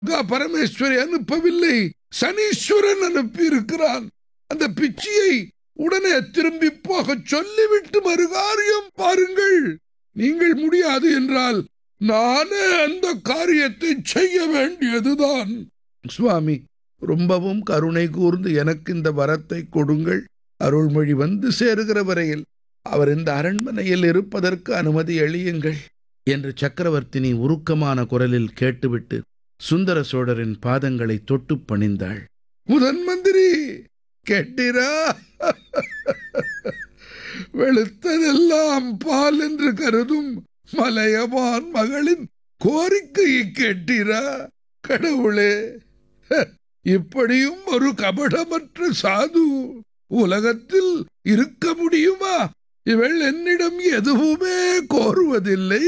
கங்கா பரமேஸ்வரி அனுப்பவில்லை சனீஸ்வரன் அனுப்பி இருக்கிறான் அந்த பிச்சியை உடனே திரும்பி போக சொல்லிவிட்டு மறுகாரியம் பாருங்கள் நீங்கள் முடியாது என்றால் நானே அந்த காரியத்தை செய்ய வேண்டியதுதான் சுவாமி ரொம்பவும் கருணை கூர்ந்து எனக்கு இந்த வரத்தை கொடுங்கள் அருள்மொழி வந்து சேருகிற வரையில் அவர் இந்த அரண்மனையில் இருப்பதற்கு அனுமதி அளியுங்கள் என்று சக்கரவர்த்தினி உருக்கமான குரலில் கேட்டுவிட்டு சுந்தர சோழரின் பாதங்களை தொட்டு பணிந்தாள் முதன் மந்திரி கேட்டீரா வெளுத்ததெல்லாம் பால் என்று கருதும் மலையமான் மகளின் கோரிக்கையை கேட்டீரா கடவுளே இப்படியும் ஒரு கபடமற்ற சாது உலகத்தில் இருக்க முடியுமா இவள் என்னிடம் எதுவுமே கோருவதில்லை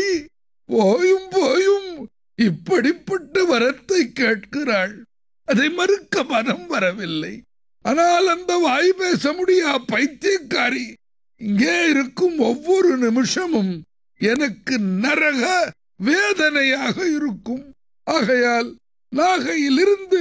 போயும் போயும் இப்படிப்பட்ட வரத்தை கேட்கிறாள் அதை மறுக்க மனம் வரவில்லை ஆனால் அந்த வாய் பேச முடியா பைத்தியக்காரி இங்கே இருக்கும் ஒவ்வொரு நிமிஷமும் எனக்கு நரக வேதனையாக இருக்கும் ஆகையால் நாகையிலிருந்து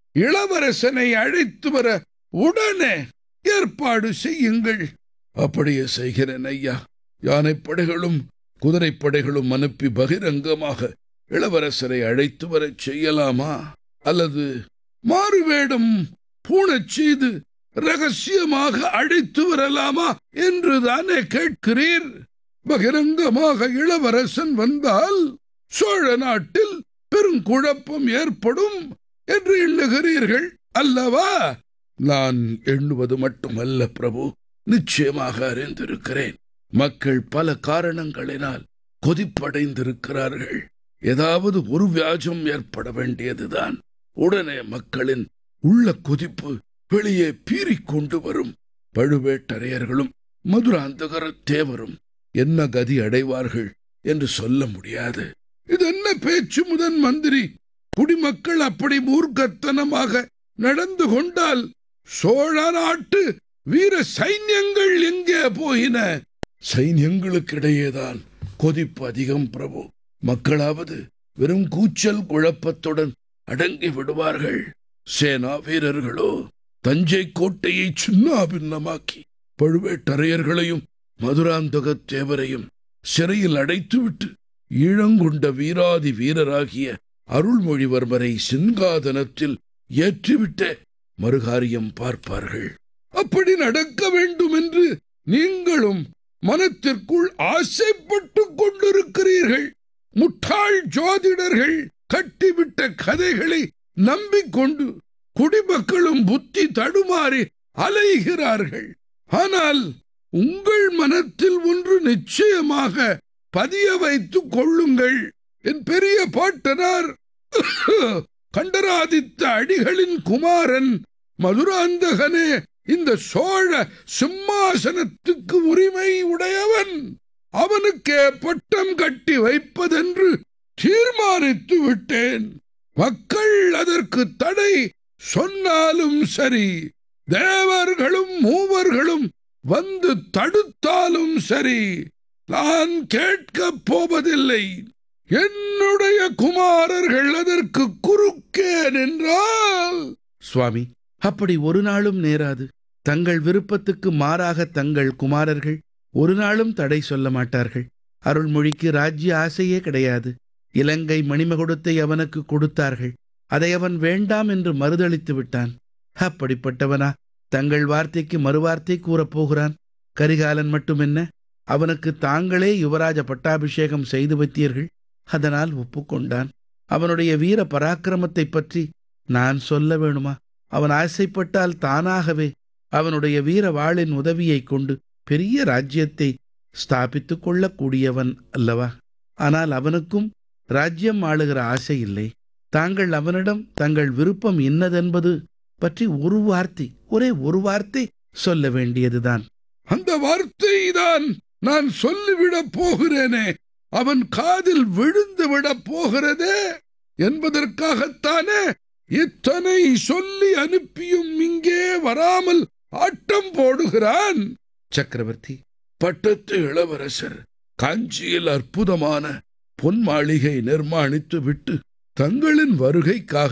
இளவரசனை அழைத்து வர உடனே ஏற்பாடு செய்யுங்கள் அப்படியே செய்கிறேன் ஐயா யானைப்படைகளும் குதிரைப்படைகளும் அனுப்பி பகிரங்கமாக இளவரசரை அழைத்து வரச் செய்யலாமா அல்லது மாறுவேடம் பூணச் செய்து ரகசியமாக அழைத்து வரலாமா என்று தானே கேட்கிறீர் பகிரங்கமாக இளவரசன் வந்தால் சோழ நாட்டில் பெருங்குழப்பம் ஏற்படும் என்று எண்ணுகிறீர்கள் அல்லவா நான் எண்ணுவது மட்டுமல்ல பிரபு நிச்சயமாக அறிந்திருக்கிறேன் மக்கள் பல காரணங்களினால் கொதிப்படைந்திருக்கிறார்கள் ஏதாவது ஒரு வியாஜம் ஏற்பட வேண்டியதுதான் உடனே மக்களின் உள்ள கொதிப்பு வெளியே பீறிக் கொண்டு வரும் பழுவேட்டரையர்களும் மதுராந்தகர தேவரும் என்ன கதி அடைவார்கள் என்று சொல்ல முடியாது இது என்ன பேச்சு முதன் மந்திரி குடிமக்கள் அப்படி மூர்க்கத்தனமாக நடந்து கொண்டால் சோழ நாட்டு வீர சைன்யங்கள் எங்கே போயின சைன்யங்களுக்கிடையேதான் கொதிப்பு அதிகம் பிரபு மக்களாவது வெறும் கூச்சல் குழப்பத்துடன் அடங்கி விடுவார்கள் சேனா வீரர்களோ தஞ்சை கோட்டையை சின்ன பின்னமாக்கி பழுவேட்டரையர்களையும் மதுராந்தக தேவரையும் சிறையில் அடைத்துவிட்டு ஈழங்கொண்ட வீராதி வீரராகிய அருள்மொழிவர்மரை சிங்காதனத்தில் ஏற்றிவிட்ட மறுகாரியம் பார்ப்பார்கள் அப்படி நடக்க வேண்டும் என்று நீங்களும் மனத்திற்குள் ஆசைப்பட்டுக் கொண்டிருக்கிறீர்கள் முட்டாள் ஜோதிடர்கள் கட்டிவிட்ட கதைகளை நம்பிக்கொண்டு குடிமக்களும் புத்தி தடுமாறி அலைகிறார்கள் ஆனால் உங்கள் மனத்தில் ஒன்று நிச்சயமாக பதிய வைத்துக் கொள்ளுங்கள் என் பெரிய பாட்டனார் கண்டராதித்த அடிகளின் குமாரன் மதுராந்தகனே இந்த சோழ சிம்மாசனத்துக்கு உரிமை உடையவன் அவனுக்கே பட்டம் கட்டி வைப்பதென்று தீர்மானித்து விட்டேன் மக்கள் அதற்கு தடை சொன்னாலும் சரி தேவர்களும் மூவர்களும் வந்து தடுத்தாலும் சரி நான் கேட்கப் போவதில்லை என்னுடைய குமாரர்கள் அதற்கு குறுக்கே நின்றால் சுவாமி அப்படி ஒரு நாளும் நேராது தங்கள் விருப்பத்துக்கு மாறாக தங்கள் குமாரர்கள் ஒரு நாளும் தடை சொல்ல மாட்டார்கள் அருள்மொழிக்கு ராஜ்ய ஆசையே கிடையாது இலங்கை மணிமகுடத்தை அவனுக்கு கொடுத்தார்கள் அதை அவன் வேண்டாம் என்று மறுதளித்து விட்டான் அப்படிப்பட்டவனா தங்கள் வார்த்தைக்கு மறுவார்த்தை கூறப்போகிறான் கரிகாலன் மட்டுமென்ன அவனுக்கு தாங்களே யுவராஜ பட்டாபிஷேகம் செய்து வைத்தீர்கள் அதனால் ஒப்புக்கொண்டான் அவனுடைய வீர பராக்கிரமத்தைப் பற்றி நான் சொல்ல வேணுமா அவன் ஆசைப்பட்டால் தானாகவே அவனுடைய வீர வாளின் உதவியைக் கொண்டு பெரிய ராஜ்யத்தை ஸ்தாபித்துக் கொள்ளக்கூடியவன் அல்லவா ஆனால் அவனுக்கும் ராஜ்யம் ஆளுகிற ஆசை இல்லை தாங்கள் அவனிடம் தங்கள் விருப்பம் இன்னதென்பது பற்றி ஒரு வார்த்தை ஒரே ஒரு வார்த்தை சொல்ல வேண்டியதுதான் அந்த வார்த்தை தான் நான் சொல்லிவிடப் போகிறேனே அவன் காதில் விழுந்து விடப் போகிறதே என்பதற்காகத்தானே இத்தனை சொல்லி அனுப்பியும் இங்கே வராமல் ஆட்டம் போடுகிறான் சக்கரவர்த்தி பட்டத்து இளவரசர் காஞ்சியில் அற்புதமான பொன் மாளிகை நிர்மாணித்து விட்டு தங்களின் வருகைக்காக